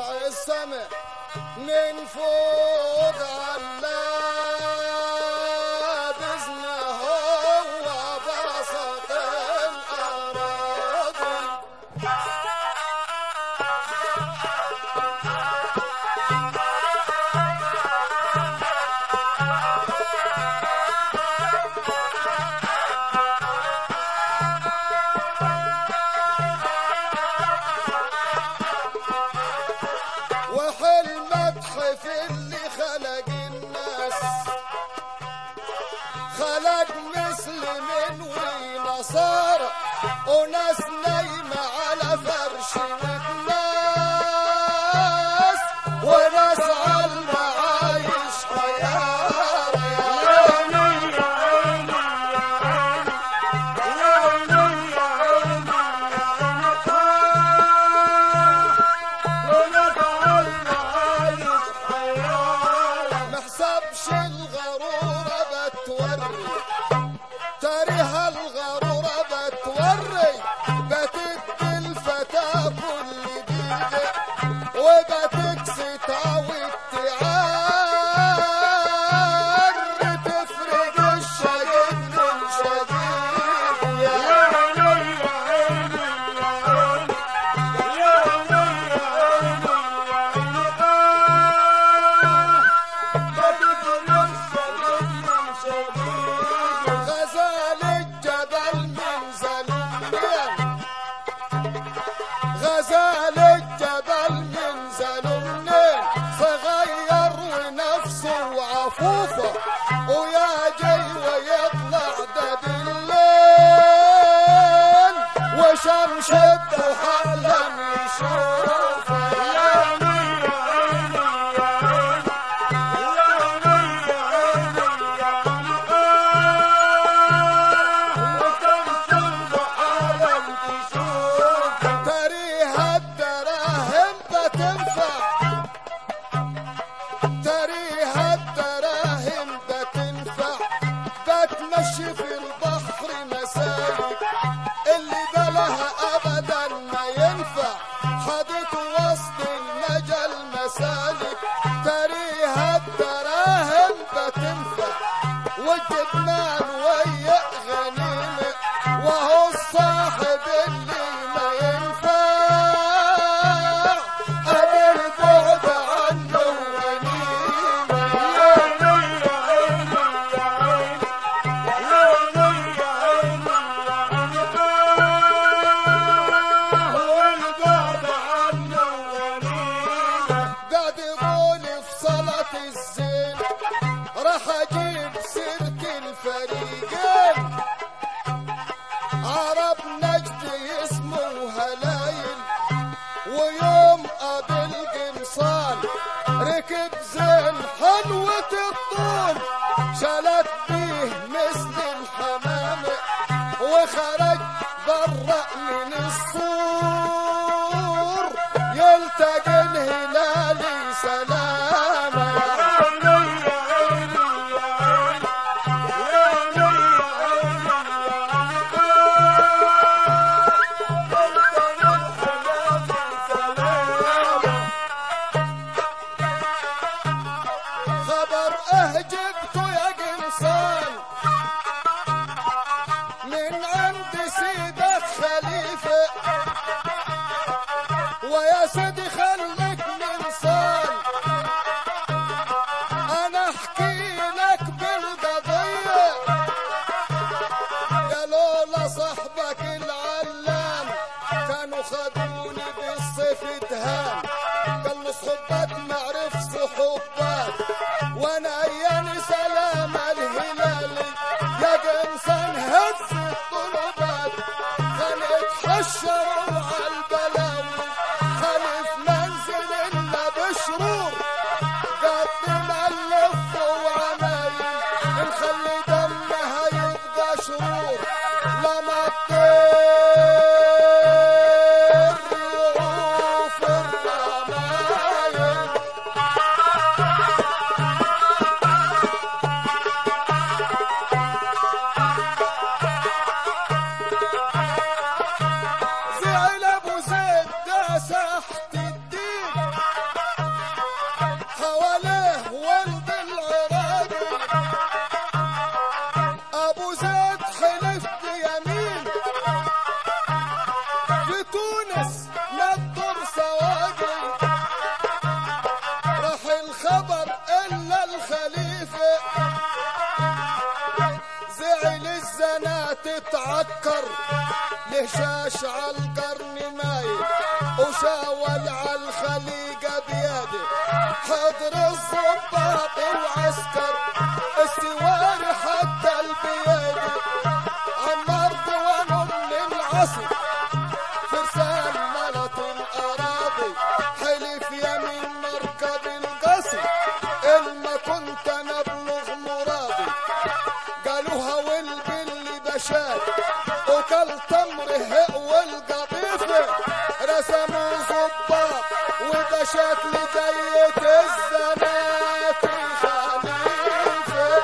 طلع السماء من فوق على بإذنه هو بسط الأراضي وحل مدح في اللي خلق الناس خلق مسلمين ونصارى وناس نايمة على فرش الناس وناس على المعايش حيارى محسبش الغرورة بتوري تاريها الغرورة بتوري بتدي الفتاة كل دقيقة وبتكسي تعوي التعار تفرق الشديد من شديد يا غزال الجبل من زلمين غزال الجبل من زلمين صغير ونفسه وعفوفه ويا جاي ويطلع ده بالليل وشمس الضحى لم يشوفه تريها الدراهم بتنفع تريها الدراهم بتنفع بتمشي في البحر مسالك اللي بلها ابدا ما ينفع حديث وسط المجال مسالك تريها الدراهم بتنفع والجبنان ويا غنيمه وهو الصاحب اللي ما ينفع ابي البعد عنه غنيمه قاعد يقول في صلاة الزين راح اجيب سيرة الفريقين عرب نجد اسمه هلايل ويوم قابل قمصان ركب زين حلوة الطول شالت بيه مثل الحمامة وخرج برا من السور يلتقي الهلال سلامة خبر اهجبته يا قمصان من عند سيدك خليفة ويا سيدي خليك من صان انا احكي لك بالقضية يا لولا صاحبك العلام كانوا خدوني بالصيف دهان قال له صحبات معرف صحبات وانا اياني سلام الهلالي يا قمصان هز الطلبات خليك حشروا على البلاوي خلف منزل الا بشرور قدم اللف وعمايل نخلي دمها يبقى شرور لما تطير يعوف الرمايل معكر لهشاش على القرن مايل وشاول على الخليقة بيده حضر الضباط وعسكر السواري حتى البيادي عمر ديوانهم للعصر فرسان ملط الأراضي حلف يمين مركب القصر إلما كنت نبلغ مرادي قالوها والبل بشار وكل تمره والقطيفة رسموا ضباط وبشات لجية الزنات خليفة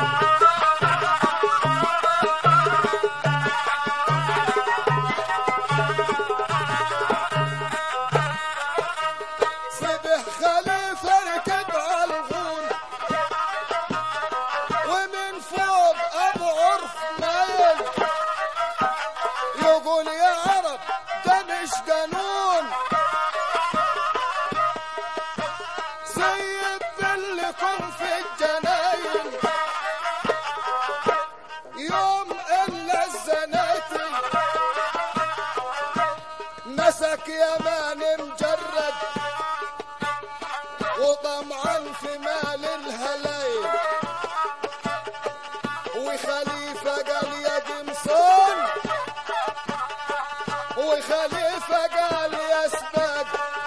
صبح خليفة ركب على الغول ومن فوق ابو عرف مايل يقول يا عرب ده مش قانون سيب ذلكم في الجناين يوم الا الزناتي مسك يمان مجرد وطمعا في مال الهلايل وخليفة قال يا قمصان وخليفة قال يا سباق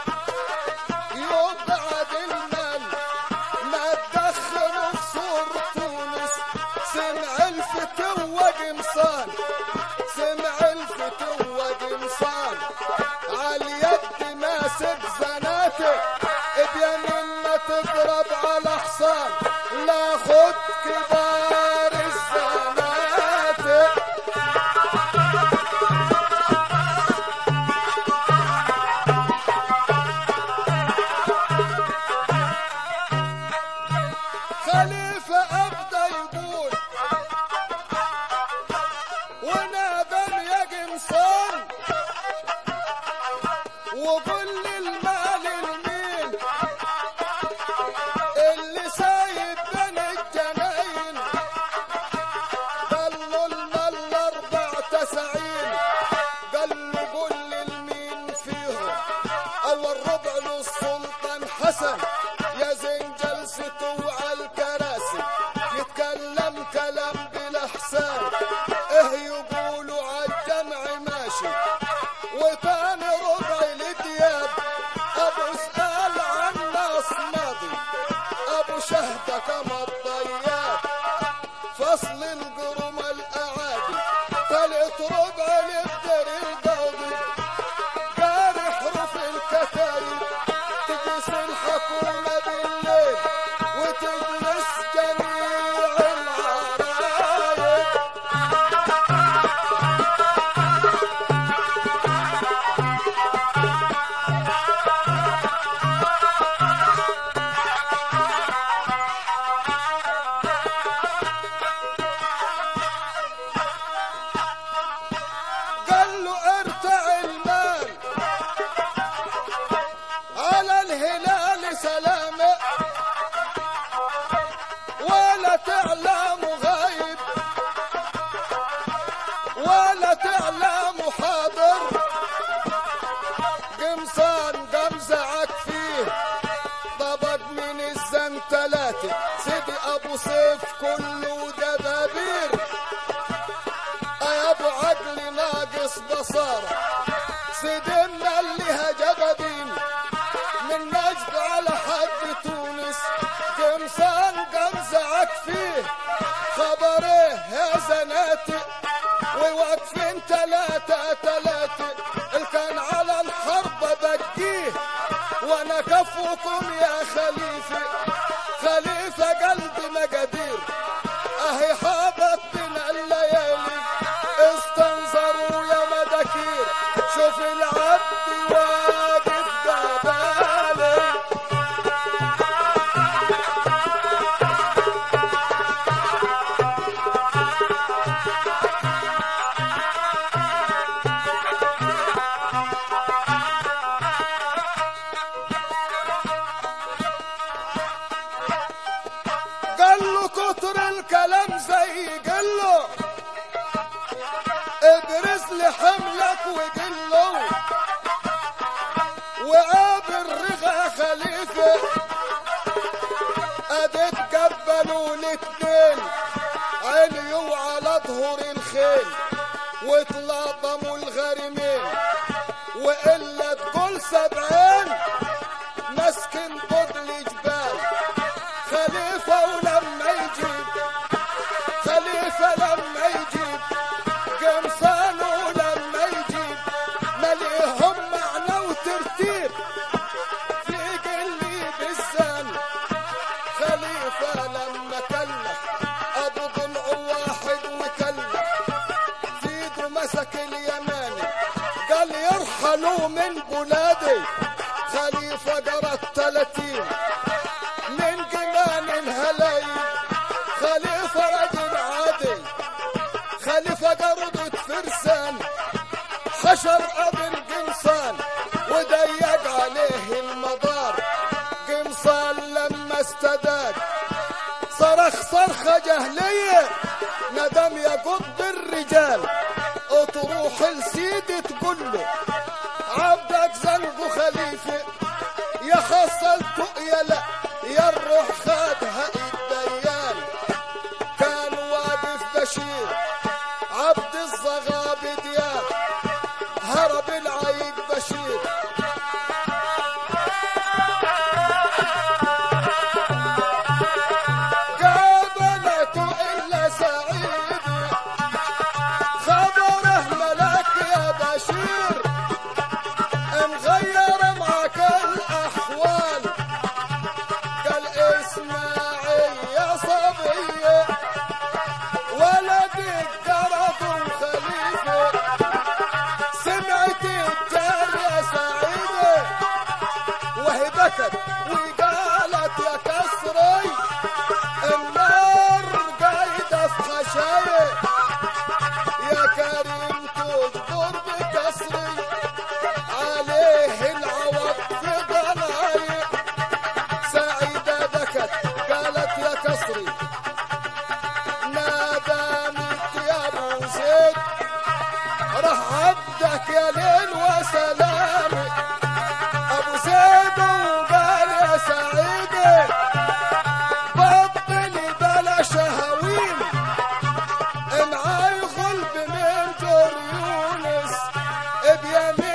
يبعد المال ما تدخلوا في سور تونس سمع الفتوة قمصان سمع الفتوة قمصان عاليد ماسك زناته بيمين ما تضرب على حصان لا خد كبار الزناتي خليفة أبدا يقول ونادم يا قمصان وقل للمال المين اللي سايب بين الجناين قال له المال أربع تسعين قال له قل للمين فيهم أول ربع للسلطان حسن يا زين جلسته على الكراسي يتكلم كلام بالإحسان إيه يقولوا عالجمع ماشي وتاني ربع لدياب أبو سأل عن ناس ماضي أبو شهدة كما الضياب فصل القرم الأعادي ثالث ربع للدر القاضي قاري حروف الكتايب تجلس الحكومة بالليل وتجلس جميع العرايب قال له ارتع المال على الهلال سلامة ولا تعلم غايب ولا تعلم حاضر قمصان قمزعك فيه طبق من الزنتلاتي سيدي ابو سيف كله دبابير يا ابو عقل ناقص بصارة سيدنا اللي هجبدين من نجد على حد تونس قمصان قمزعك فيه خبره يا زناتي وواقفين تلاتة تلاتة اللي كان على الحرب بقيه وانا كفوكم يا خليفة خليفة قلبي مقادير اهي حاضت بنا الليالي استنظروا يا مداكير شوف العبد واقف قبالي قال له كتر الكلام زي قال له حملك وقله وقابل رغا خليفة ادي تقبلوا الاتنين عليوا على ظهور الخيل وتلاطموا الغريمين وإلا تقول سبعين مسكن قبل جبال خليفة ولما يجيب خليفة لما يجيب قمصان ولما يجيب مليهم معنى وترتيب في قلي بالزن خليفة لما كلف أبو ضلع واحد وكلف في ايده مسك اليماني قال يرحلوا من بلادي خليفة قرا التلاتين من جمال الهلايل خليفة رجل عادي خليفة قرضت فرسان حشر ابن قمصان وضيق عليه المدار قمصان لما استداد صرخ صرخة جهلية ندم يقض بالرجال وتروح لسيدي تقول له عبدك زنقه خليفة يا خصلته يا لا يا الروح خدها الديان كان واقف بشير عبد الصغاب دياب هرب العيق بشير قابلته إلا سعيد خبره ملك يا بشير مغير معك الأحوال قال اسمعي يا صبية ولدك قرض خليفة سمعت الدار يا سعيدة وهي بكت وقالت يا كسري النار قايدة في خشايا يا كريم تجبر بكسري عليه العوض في ضنايا سعيدة بكت قالت يا كسري نادانك يا ابو زيد راح عبدك يا ليل وسلامي ابو زيد وقال يا سعيدة بطلي بلا شهوين معاي غلب من جر يونس بيمين